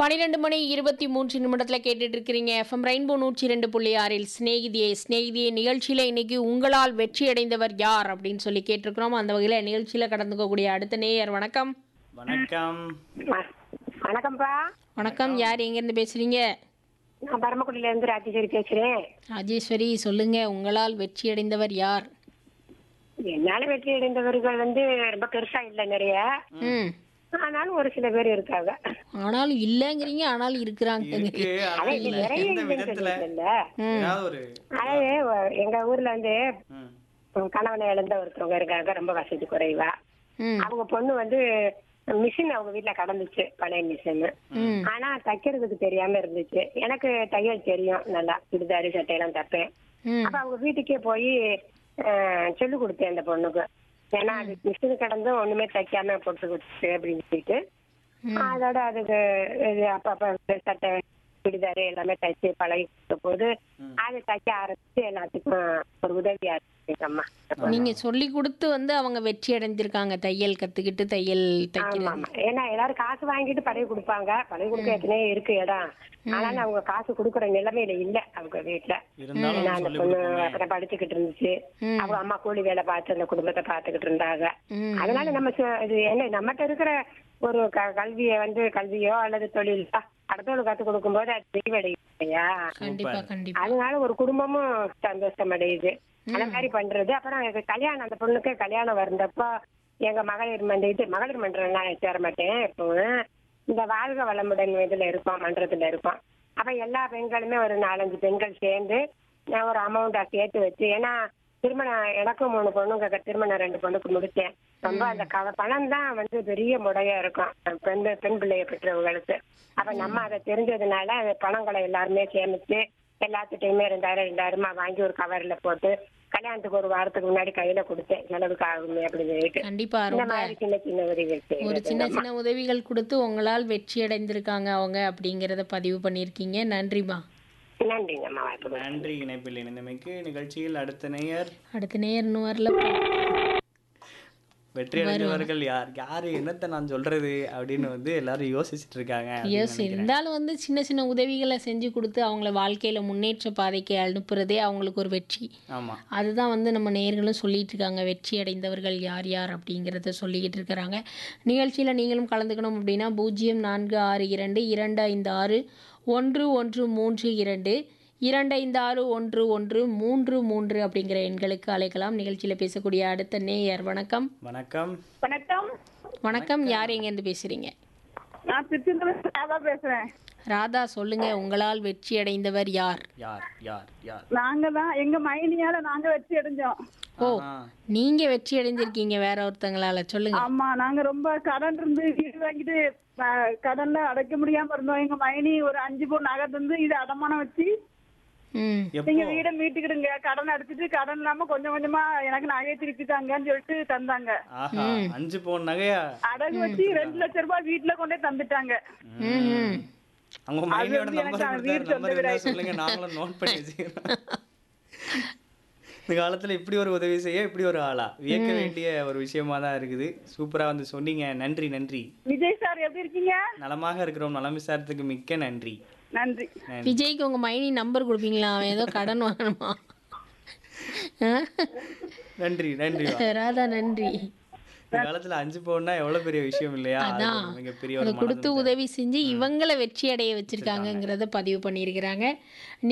பன்னிரெண்டு மணி இருபத்தி மூன்று நிமிடத்தில் கேட்டுட்டு இருக்கிறீங்க எஃப்எம் ரெயின்போ நூற்றி ரெண்டு புள்ளி ஆறில் ஸ்நேகிதியே ஸ்நேகிதியே நிகழ்ச்சியில் இன்னைக்கு உங்களால் வெற்றி அடைந்தவர் யார் அப்படின்னு சொல்லி கேட்டிருக்கிறோம் அந்த வகையில் நிகழ்ச்சியில் கடந்துக்கக்கூடிய அடுத்த நேயர் வணக்கம் வணக்கம் வ- வணக்கம்ப்பா வணக்கம் யார் எங்கேருந்து பேசுறீங்க நான் பரமக்குடியில இருந்து ராஜேஸ்வரி பேசுறேன் ராஜேஸ்வரி சொல்லுங்க உங்களால் வெற்றி அடைந்தவர் யார் என்னால வெற்றி அடைந்தவர்கள் வந்து ரொம்ப பெருசா இல்ல நிறைய ம் ஆனாலும் ஒரு சில பேர் இருக்காங்க ஆனாலும் இல்லைங்கிறீங்க ஆனாலும் இருக்கிறாங்க இருக்கு ஆனா ஆனா இது இல்ல. நிறைய எந்த இல்லைன்னு விதத்துல சொல்லிட்டு ஏதாவது ஒரு அதாவது ஒ- எங்க ஊர்ல வந்து ம். கணவனை இழந்த ஒருத்தவங்க இருக்காங்க ரொம்ப வசதி குறைவா ம் அவங்க பொண்ணு வந்து மிஷின் அவங்க வீட்டுல கடந்துச்சு பழைய மிஷின் ம் ஆனா தைக்கிறதுக்கு தெரியாம இருந்துச்சு எனக்கு தையல் தெரியும் நல்லா சுடிதாரு சட்டையெல்லாம் தைப்பேன் ம் அப்ப அவங்க வீட்டுக்கே போய் சொல்லி கொடுத்தேன் அந்த பொண்ணுக்கு ஏன்னா அது மிஷின் கடந்தும் ஒண்ணுமே தைக்காம போட்டு கொடுத்து அப்படின்னு சொல்லிட்டு அதோட அதுக்கு இது அப்பப்ப சட்டை சுடிதாரு எல்லாமே தைச்சு பழகி கொடுத்த போது அது தைக்க ஆரம்பிச்சு எல்லாத்துக்கும் ஒரு உதவியா இருக்கு அம்மா நீங்க சொல்லி கொடுத்து வந்து அவங்க வெற்றி அடைஞ்சிருக்காங்க தையல் கத்துக்கிட்டு தையல் ஆமா தைக்கிறது ஆமா ஏன்னா எல்லாரும் காசு வாங்கிட்டு பழகி கொடுப்பாங்க பழகி கொடுக்க எத்தனையோ இருக்கு இடம் ஆனாலும் அவங்க காசு கொடுக்குற நிலைமையில இல்ல அவங்க வீட்டுல இருந்தாலும் ஏன்னா அந்த சொல்லி பொண்ணு கொடுப்போமே. அப்புறம் படிச்சுக்கிட்டு இருந்துச்சு ம். அவங்க அம்மா கூலி வேலை பார்த்து அந்த குடும்பத்தை பார்த்துக்கிட்டு இருந்தாங்க ம் அதனால நம்ம சு- இது என்ன நம்மகிட்ட இருக்கிற ஒரு க- கல்வியை வந்து கல்வியோ அல்லது தொழில் அடுத்தவங்களுக்கு கத்து கொடுக்கும்போது அது தெளிவடையும் இல்லையா கண்டிப்பா கண்டிப்பா அதனால ஒரு குடும்பமும் சந்தோஷம் அடையுது அந்த மாதிரி பண்றது அப்புறம் எனக்கு கல்யாணம் அந்த பொண்ணுக்கு கல்யாணம் வந்தப்போ எங்க மகளிர் மன்ற இது மகளிர் மன்றம் நான் சேர மாட்டேன் எப்பவும் இந்த வாழ்க வளமுடன் இதுல இருக்கோம் மன்றத்துல இருக்கோம் அப்ப எல்லா பெண்களுமே ஒரு நாலஞ்சு பெண்கள் சேர்ந்து நான் ஒரு அமௌண்டா சேர்த்து வச்சு ஏன்னா திருமணம் எனக்கும் மூணு பொண்ணுங்க க- திருமணம் ரெண்டு பொண்ணுக்கு முடிச்சேன் ரொம்ப அந்த கவ பணம் தான் வந்து பெரிய முடையா இருக்கும் பெண் பெண் பிள்ளைய பெற்றவங்களுக்கு அப்ப நம்ம அதை தெரிஞ்சதுனால அந்த பணங்களை எல்லாருமே சேமிச்சு எல்லாத்துட்டையுமே ரெண்டாயிரம் ரெண்டாயிரமா வாங்கி ஒரு கவர்ல போட்டு கல்யாணத்துக்கு ஒரு வாரத்துக்கு முன்னாடி கையில கொடுத்தேன் செலவுக்கு ஆகுமே அப்படின்னு சொல்லிட்டு கண்டிப்பா இந்த ரொம்ப மாதிரி சின்ன சின்ன உதவிகள் ஒரு செய்யறது. சின்ன சின்ன உதவிகள் கொடுத்து உங்களால் வெற்றி அடைந்திருக்காங்க அவங்க அப்படிங்கிறத பதிவு பண்ணியிருக்கீங்க நன்றிமா நன்றிங்கம்மா வாய்ப்பு நன்றி இணைப்பில் இணைந்தமைக்கு நிகழ்ச்சியில் அடுத்த நேயர் அடுத்த நேர் இன்னும் வரல வெற்றி அடைந்தவர்கள் யார் யாரு என்னத்த நான் சொல்றது அப்படின்னு வந்து எல்லாரும் யோசிச்சுட்டு இருக்காங்க அப்படின்னு எஸ் இருந்தாலும் வந்து சின்ன சின்ன உதவிகளை செஞ்சு கொடுத்து அவங்கள வாழ்க்கையில முன்னேற்ற பாதைக்கு அனுப்புறதே அவங்களுக்கு ஒரு வெற்றி ஆமா அதுதான் வந்து நம்ம நேயர்களும் சொல்லிட்டு இருக்காங்க வெற்றி அடைந்தவர்கள் யார் யார் அப்படிங்கிறத சொல்லிக்கிட்டு இருக்கிறாங்க நிகழ்ச்சியில் நீங்களும் கலந்துக்கணும் அப்படின்னா பூஜ்ஜியம் நான்கு ஆறு இரண்டு இரண்டு ஐந்து ஆறு ஒன்று ஒன்று மூன்று இரண்டு இரண்டு ஐந்து ஆறு ஒன்று ஒன்று மூன்று மூன்று அப்படிங்கிற எண்களுக்கு அழைக்கலாம் நிகழ்ச்சியில் பேசக்கூடிய அடுத்த நேயர் வணக்கம் வணக்கம் வணக்கம் வணக்கம் யார் எங்கேருந்து பேசுகிறீங்க நான் திருச்செந்தூர் ராதா பேசுறேன் ராதா சொல்லுங்க உங்களால் வெற்றி அடைந்தவர் யார் யார் யார் யார் நாங்க தான் எங்க மைனியால நாங்க வச்சு அடைஞ்சோம் ஓ ஆஹா. நீங்க வெற்றி அடைஞ்சிருக்கீங்க வேற ஒருத்தங்களால சொல்லுங்க ஆமா நாங்க ரொம்ப கடன் இருந்து வீடு வாங்கிட்டு அஹ், கடன்ல அடைக்க முடியாம இருந்தோம் எங்க மைனி ஒரு அஞ்சு பவுன் நகை தந்து இது அடமானம் வச்சு ம் எப்போ நீங்க வீடை மீட்டுக்கிடுங்க கடன் அடைச்சிட்டு கடன் இல்லாம கொஞ்சம் கொஞ்சமா எனக்கு நகையை திருப்பி தாங்கன்னு சொல்லிட்டு தந்தாங்க ஆஹா அஞ்சு பவுன் நகையா அடகு வச்சு ரெண்டு லட்சம் ரூபாய் வீட்டுல கொண்டே தந்துட்டாங்க ம் ம் அவங்க மைனியோட வந்து நம்பர் எனக்கு வீடு கொடுத்தாரு நம்பர் சொந்த இருந்தா சொல்லுங்க நாங்களும் நோட் பண்ணி வச்சுக்கிறோம் இந்த காலத்துல இப்படி ஒரு உதவி செய்ய இப்படி ஒரு ஆளா வியக்க வேண்டிய ஒரு விஷயமா தான் இருக்குது சூப்பரா வந்து சொன்னீங்க நன்றி நன்றி விஜய் சார் எப்படி இருக்கீங்க நலமாக இருக்கிறோம் நலம் விசாரத்துக்கு மிக்க நன்றி நன்றி நன்றி. விஜய்க்கு உங்க மைனி நம்பர் கொடுப்பீங்களா அவன் ஏதோ கடன் வாங்கணுமா ஆ? நன்றி நன்றி ராதா நன்றி இந்த காலத்துல அஞ்சு பவுன்னா எவ்வளவு பெரிய விஷயம் இல்லையா அது அதான் ஒரு மிகப்பெரிய அதை ஒரு கொடுத்து மனதிருப்தி. உதவி செஞ்சு இவங்களை வெற்றி அடைய வச்சிருக்காங்கங்கிறத பதிவு பண்ணியிருக்கிறாங்க